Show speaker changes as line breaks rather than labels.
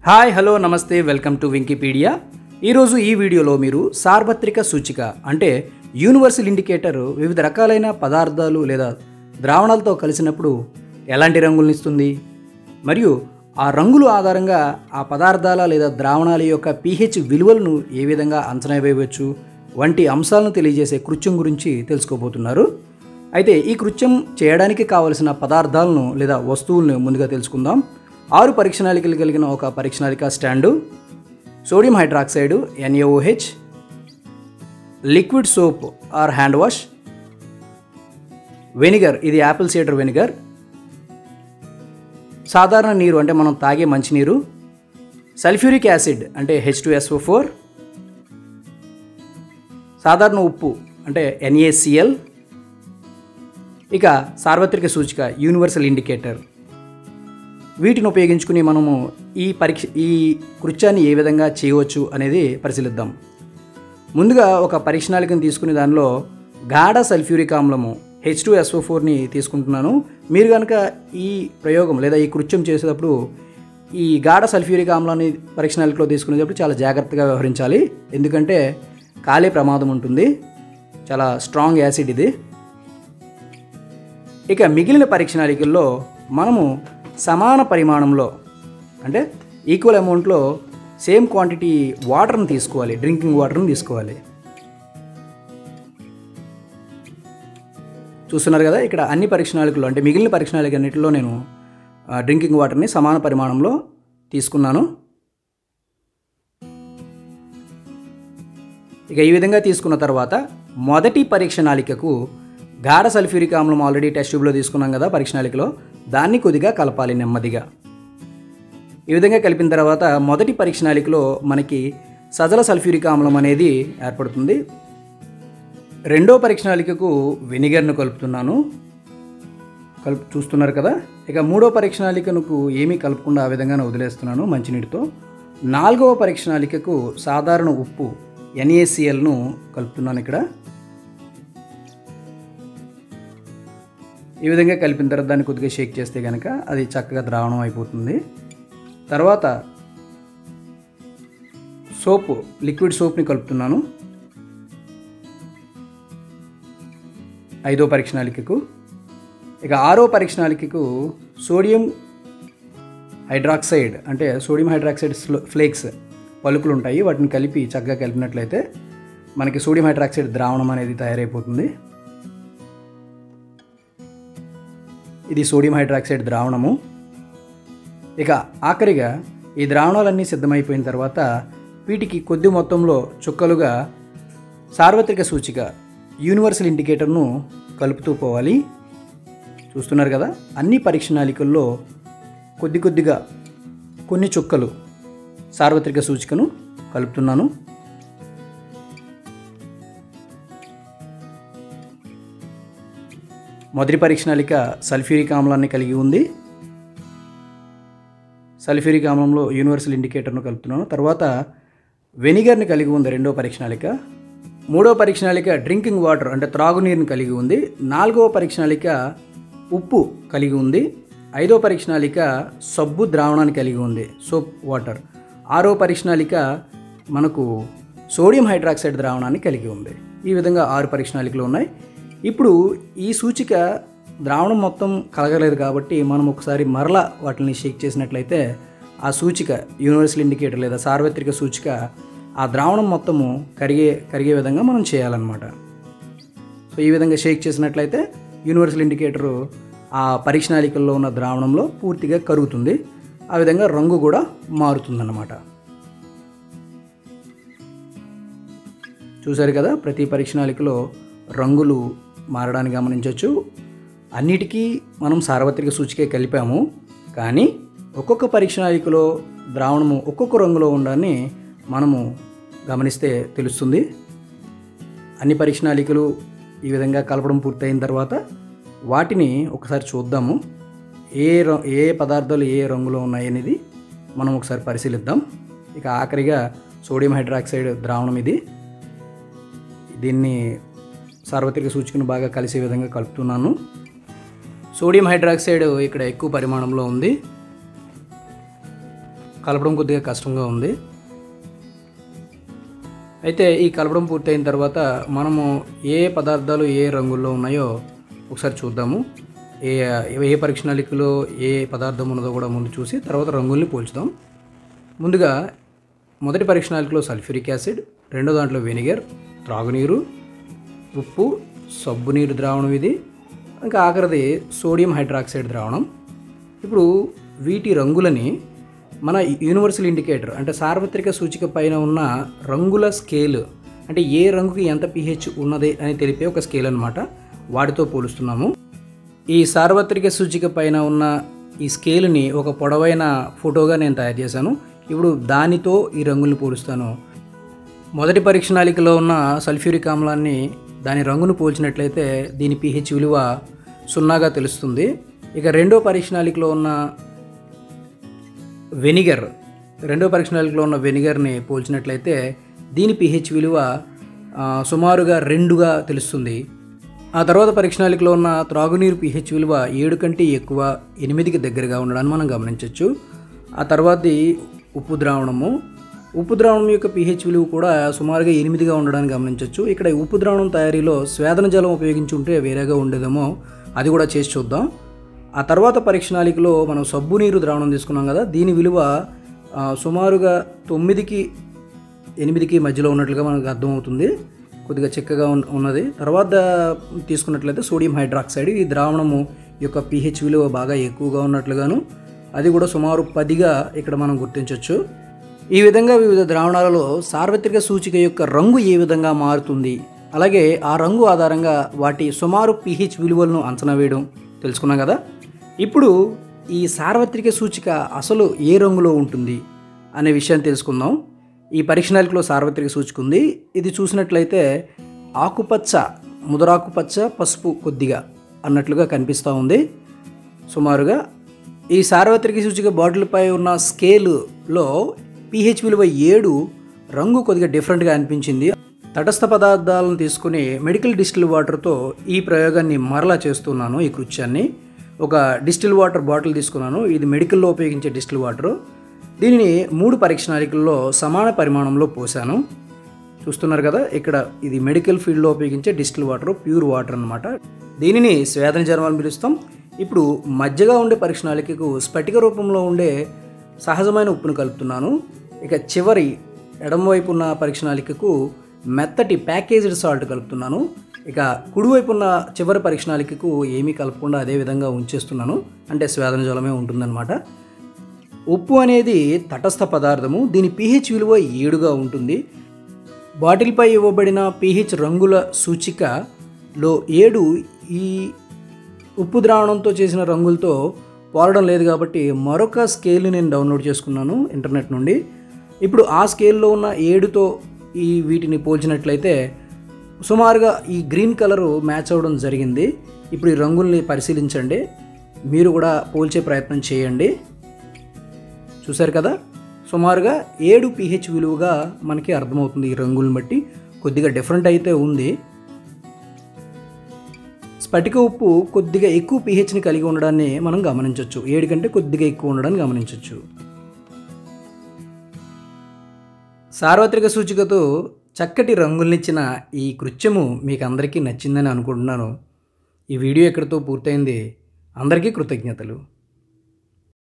hi hello నమస్తే welcome to Winkipedia ఈరోజు ఈ వీడియోలో మీరు సార్వత్రిక సూచిక అంటే యూనివర్సల్ ఇండికేటర్ వివిధ రకాలైన పదార్థాలు లేదా ద్రావణాలతో కలిసినప్పుడు ఎలాంటి రంగులను ఇస్తుంది మరియు ఆ రంగులు ఆధారంగా ఆ పదార్థాల లేదా ద్రావణాల యొక్క pH విలువలను ఏ విధంగా అంచనా వేయవచ్చు వంటి అంశాలను తెలియజేసే కృత్యం గురించి తెలుసుకోబోతున్నారు అయితే ఈ కృత్యం చేయడానికి కావలసిన పదార్థాలను లేదా వస్తువులను ముందుగా తెలుసుకుందాం ఆరు పరీక్షణాళికలు కలిగిన ఒక పరీక్షణాళిక stand sodium hydroxide N A O H liquid soap or hand wash vinegar ఇది యాపిల్ సీడర్ వెనిగర్ సాధారణ నీరు అంటే మనం తాగే మంచినీరు సల్ఫ్యూరిక్ యాసిడ్ అంటే హెచ్ టు ఎస్ఓ ఫోర్ సాధారణ ఉప్పు అంటే ఎన్ఏసిఎల్ ఇక సార్వత్రిక సూచిక యూనివర్సల్ ఇండికేటర్ వీటిని ఉపయోగించుకుని మనము ఈ పరీక్ష ఈ కృత్యాన్ని ఏ విధంగా చేయవచ్చు అనేది పరిశీలిద్దాం ముందుగా ఒక పరీక్షణాళికను తీసుకుని దానిలో గాఢ సల్ఫ్యూరిక్ ఆమ్లము హెచ్ టూ ఎస్ఓ ఫోర్ని తీసుకుంటున్నాను మీరు కనుక ఈ ప్రయోగం లేదా ఈ కృత్యం చేసేటప్పుడు ఈ గాఢ సల్ఫ్యూరిక్ ఆమ్లాన్ని పరీక్షణాళికలో తీసుకునేటప్పుడు చాలా జాగ్రత్తగా వ్యవహరించాలి ఎందుకంటే కాలే ప్రమాదం ఉంటుంది చాలా స్ట్రాంగ్ యాసిడ్ ఇది ఇక మిగిలిన పరీక్షణాళికల్లో మనము సమాన పరిమాణంలో అంటే ఈక్వల్ అమౌంట్లో సేమ్ క్వాంటిటీ వాటర్ని తీసుకోవాలి డ్రింకింగ్ వాటర్ని తీసుకోవాలి చూస్తున్నారు కదా ఇక్కడ అన్ని పరీక్షణాళికల్లో అంటే మిగిలిన పరీక్షణాళిక అన్నిటిలో నేను ఆ, డ్రింకింగ్ వాటర్ని సమాన పరిమాణంలో తీసుకున్నాను ఇక ఈ విధంగా తీసుకున్న తర్వాత మొదటి పరీక్షణాళికకు గాఢ సల్ఫ్యూరిక్ ఆమ్లం ఆల్రెడీ టెస్ట్ ట్యూబ్లో తీసుకున్నాం కదా పరీక్షణాళికలో దాన్ని కొద్దిగా కలపాలి నెమ్మదిగా ఈ విధంగా కలిపిన తర్వాత మొదటి పరీక్షణాళికలో మనకి సజల సల్ఫ్యూరిక్ ఆమ్లం అనేది ఏర్పడుతుంది రెండో పరీక్షణాళికకు వెనిగర్ను కలుపుతున్నాను కలుపు చూస్తున్నారు కదా ఇక మూడో పరీక్షణాళికకు ఏమీ కలపకుండా ఆ విధంగానే వదిలేస్తున్నాను మంచినీటితో నాలుగవ పరీక్షణాళికకు సాధారణ ఉప్పు ఎన్ఏసిఎల్ను కలుపుతున్నాను ఇక్కడ ఈ విధంగా కలిపిన తర్వాత దాన్ని కొద్దిగా షేక్ చేస్తే కనుక అది చక్కగా ద్రావణం అయిపోతుంది తర్వాత సోపు లిక్విడ్ సోప్ని కలుపుతున్నాను ఐదో పరీక్షణాళికకు ఇక ఆరో పరీక్షణాళికకు సోడియం హైడ్రాక్సైడ్ అంటే సోడియం హైడ్రాక్సైడ్ స్లో- ఫ్లేక్స్ పలుకులు ఉంటాయి వాటిని కలిపి చక్కగా కలిపినట్లయితే మనకి సోడియం హైడ్రాక్సైడ్ ద్రావణం అనేది తయారైపోతుంది ఇది సోడియం హైడ్రాక్సైడ్ ద్రావణము ఇక ఆఖరిగా ఈ ద్రావణాలన్నీ సిద్ధమైపోయిన తర్వాత వీటికి కొద్ది మొత్తంలో చుక్కలుగా సార్వత్రిక సూచిక యూనివర్సల్ ఇండికేటర్ను కలుపుతూ పోవాలి చూస్తున్నారు కదా అన్ని పరీక్షణాళికల్లో కొద్ది కొద్దిగా కొన్ని చుక్కలు సార్వత్రిక సూచికను కలుపుతున్నాను మొదటి పరీక్షణాళిక సల్ఫ్యూరిక్ ఆమ్లాన్ని కలిగి ఉంది సల్ఫ్యూరిక్ ఆమ్లంలో యూనివర్సల్ ఇండికేటర్ను కలుపుతున్నాను తర్వాత వెనిగర్ని కలిగి ఉంది రెండో పరీక్షణాళిక మూడో పరీక్షణాళిక డ్రింకింగ్ వాటర్ అంటే త్రాగునీరుని కలిగి ఉంది నాలుగవ పరీక్షణాళిక ఉప్పు కలిగి ఉంది ఐదో పరీక్షణాళిక సబ్బు ద్రావణాన్ని కలిగి ఉంది సోప్ వాటర్ ఆరో పరీక్షణాళిక మనకు సోడియం హైడ్రాక్సైడ్ ద్రావణాన్ని కలిగి ఉంది ఈ విధంగా ఆరు పరీక్షణాళికలు ఉన్నాయి ఇప్పుడు ఈ సూచిక ద్రావణం మొత్తం కలగలేదు కాబట్టి మనం ఒకసారి మరలా వాటిని షేక్ చేసినట్లయితే ఆ సూచిక యూనివర్సల్ ఇండికేటర్ లేదా సార్వత్రిక సూచిక ఆ ద్రావణం మొత్తము కరిగే కరిగే విధంగా మనం చేయాలన్నమాట సో ఈ విధంగా షేక్ చేసినట్లయితే యూనివర్సల్ ఇండికేటరు ఆ పరీక్షణాళికల్లో ఉన్న ద్రావణంలో పూర్తిగా కరుగుతుంది ఆ విధంగా రంగు కూడా మారుతుందన్నమాట చూశారు కదా ప్రతి పరీక్షణాళికలో రంగులు మారడాన్ని గమనించవచ్చు అన్నిటికీ మనం సార్వత్రిక సూచికే కలిపాము కానీ ఒక్కొక్క పరీక్షణాళికలో ద్రావణము ఒక్కొక్క రంగులో ఉండాలని మనము గమనిస్తే తెలుస్తుంది అన్ని పరీక్షణాళికలు ఈ విధంగా కలపడం పూర్తయిన తర్వాత వాటిని ఒకసారి చూద్దాము ఏ ర- ఏ పదార్థాలు ఏ రంగులో ఉన్నాయి అనేది మనం ఒకసారి పరిశీలిద్దాం ఇక ఆఖరిగా సోడియం హైడ్రాక్సైడ్ ద్రావణం ఇది దీన్ని సార్వత్రిక సూచికను బాగా కలిసే విధంగా కలుపుతున్నాను సోడియం హైడ్రాక్సైడ్ ఇక్కడ ఎక్కువ పరిమాణంలో ఉంది కలపడం కొద్దిగా కష్టంగా ఉంది అయితే ఈ కలపడం పూర్తయిన తర్వాత మనము ఏ పదార్థాలు ఏ రంగుల్లో ఉన్నాయో ఒకసారి చూద్దాము ఏ ఏ పరీక్షణాళికలో ఏ పదార్థం ఉన్నదో కూడా ముందు చూసి తర్వాత రంగుల్ని పోల్చుదాం ముందుగా మొదటి పరీక్షణాళికలో సల్ఫ్యూరిక్ యాసిడ్ రెండో దాంట్లో వెనిగర్ త్రాగునీరు ఉప్పు సబ్బు నీరు ద్రావణం ఇది ఇంకా ఆఖరిది సోడియం హైడ్రాక్సైడ్ ద్రావణం ఇప్పుడు వీటి రంగులని మన యూనివర్సల్ ఇండికేటర్ అంటే సార్వత్రిక సూచిక పైన ఉన్న రంగుల స్కేల్ అంటే ఏ రంగుకి ఎంత పిహెచ్ ఉన్నది అని తెలిపే ఒక స్కేల్ అనమాట వాటితో పోలుస్తున్నాము ఈ సార్వత్రిక సూచిక పైన ఉన్న ఈ స్కేల్ని ఒక పొడవైన ఫోటోగా నేను తయారు చేశాను ఇప్పుడు దానితో ఈ రంగుల్ని పోలుస్తాను మొదటి పరీక్షణాళికలో ఉన్న సల్ఫ్యూరిక్ ఆమ్లాన్ని దాని రంగును పోల్చినట్లయితే దీని పిహెచ్ విలువ సున్నాగా తెలుస్తుంది ఇక రెండో పరీక్షణాళికలో ఉన్న వెనిగర్ రెండో పరీక్షణాళికలో ఉన్న వెనిగర్ని పోల్చినట్లయితే దీని పిహెచ్ విలువ ఆ, సుమారుగా రెండుగా తెలుస్తుంది ఆ తర్వాత పరీక్షణాళికలో ఉన్న త్రాగునీరు పిహెచ్ విలువ ఏడు కంటే ఎక్కువ ఎనిమిదికి దగ్గరగా ఉండడాన్ని మనం గమనించవచ్చు ఆ తర్వాతది ఉప్పు ద్రావణము ఉప్పు ద్రావణం యొక్క పిహెచ్ విలువ కూడా సుమారుగా ఎనిమిదిగా ఉండడాన్ని గమనించవచ్చు ఇక్కడ ఉప్పు ద్రావణం తయారీలో స్వేదన జలం ఉపయోగించి ఉంటే వేరేగా ఉండేదేమో అది కూడా చేసి చూద్దాం ఆ తర్వాత పరీక్షణాళికలో మనం సబ్బు నీరు ద్రావణం తీసుకున్నాం కదా దీని విలువ ఆ, సుమారుగా తొమ్మిదికి ఎనిమిదికి మధ్యలో ఉన్నట్లుగా మనకు అర్థమవుతుంది కొద్దిగా చిక్కగా ఉన్న- ఉన్నది తర్వాత తీసుకున్నట్లయితే సోడియం హైడ్రాక్సైడ్ ఈ ద్రావణము యొక్క పిహెచ్ విలువ బాగా ఎక్కువగా ఉన్నట్లుగాను అది కూడా సుమారు పదిగా ఇక్కడ మనం గుర్తించవచ్చు ఈ విధంగా వివిధ ద్రావణాలలో సార్వత్రిక సూచిక యొక్క రంగు ఏ విధంగా మారుతుంది అలాగే ఆ రంగు ఆధారంగా వాటి సుమారు పిహెచ్ విలువలను అంచనా వేయడం తెలుసుకున్నాం కదా ఇప్పుడు ఈ సార్వత్రిక సూచిక అసలు ఏ రంగులో ఉంటుంది అనే విషయాన్ని తెలుసుకుందాం ఈ పరీక్షణాళికలో సార్వత్రిక సూచిక ఉంది ఇది చూసినట్లయితే ఆకుపచ్చ ముదరాకుపచ్చ పసుపు కొద్దిగా అన్నట్లుగా కనిపిస్తూ ఉంది సుమారుగా ఈ సార్వత్రిక సూచిక బాటిల్పై ఉన్న స్కేలులో పిహెచ్ విలువ ఏడు రంగు కొద్దిగా డిఫరెంట్గా అనిపించింది తటస్థ పదార్థాలను తీసుకుని మెడికల్ డిస్టిల్ వాటర్తో ఈ ప్రయోగాన్ని మరలా చేస్తున్నాను ఈ కృత్యాన్ని ఒక డిస్టిల్ వాటర్ బాటిల్ తీసుకున్నాను ఇది మెడికల్లో ఉపయోగించే డిస్టిల్ వాటర్ దీనిని మూడు పరీక్షణాళికల్లో సమాన పరిమాణంలో పోసాను చూస్తున్నారు కదా ఇక్కడ ఇది మెడికల్ ఫీల్డ్లో ఉపయోగించే డిస్టిల్ వాటర్ ప్యూర్ వాటర్ అన్నమాట దీనిని స్వేదన జర్మాలు పిలుస్తాం ఇప్పుడు మధ్యగా ఉండే పరీక్షణాళికకు స్ఫటిక రూపంలో ఉండే సహజమైన ఉప్పును కలుపుతున్నాను ఇక చివరి ఎడమవైపు ఉన్న పరీక్షణాళికకు మెత్తటి ప్యాకేజ్డ్ సాల్ట్ కలుపుతున్నాను ఇక కుడివైపు ఉన్న చివరి పరీక్షణాళికకు ఏమీ కలపకుండా అదే విధంగా ఉంచేస్తున్నాను అంటే స్వేదన జలమే ఉంటుందన్నమాట ఉప్పు అనేది తటస్థ పదార్థము దీని pH విలువ ఏడుగా ఉంటుంది బాటిల్పై ఇవ్వబడిన pH రంగుల సూచికలో ఏడు ఈ ఉప్పు ద్రావణంతో చేసిన రంగులతో పోలడం లేదు కాబట్టి మరొక స్కేల్ని నేను డౌన్లోడ్ చేసుకున్నాను ఇంటర్నెట్ నుండి ఇప్పుడు ఆ స్కేల్లో ఉన్న ఏడుతో ఈ వీటిని పోల్చినట్లయితే సుమారుగా ఈ గ్రీన్ కలరు మ్యాచ్ అవ్వడం జరిగింది ఇప్పుడు ఈ రంగుల్ని పరిశీలించండి మీరు కూడా పోల్చే ప్రయత్నం చేయండి చూశారు కదా సుమారుగా ఏడు పిహెచ్ విలువగా మనకి అర్థమవుతుంది ఈ రంగులను బట్టి కొద్దిగా డిఫరెంట్ అయితే ఉంది స్ఫటిక ఉప్పు కొద్దిగా ఎక్కువ పిహెచ్ని కలిగి ఉండడాన్ని మనం గమనించవచ్చు ఏడు కంటే కొద్దిగా ఎక్కువ ఉండడాన్ని గమనించవచ్చు సార్వత్రిక సూచికతో చక్కటి రంగులనిచ్చిన ఈ కృత్యము మీకు అందరికీ నచ్చిందని అనుకుంటున్నాను ఈ వీడియో ఎక్కడితో పూర్తయింది అందరికీ కృతజ్ఞతలు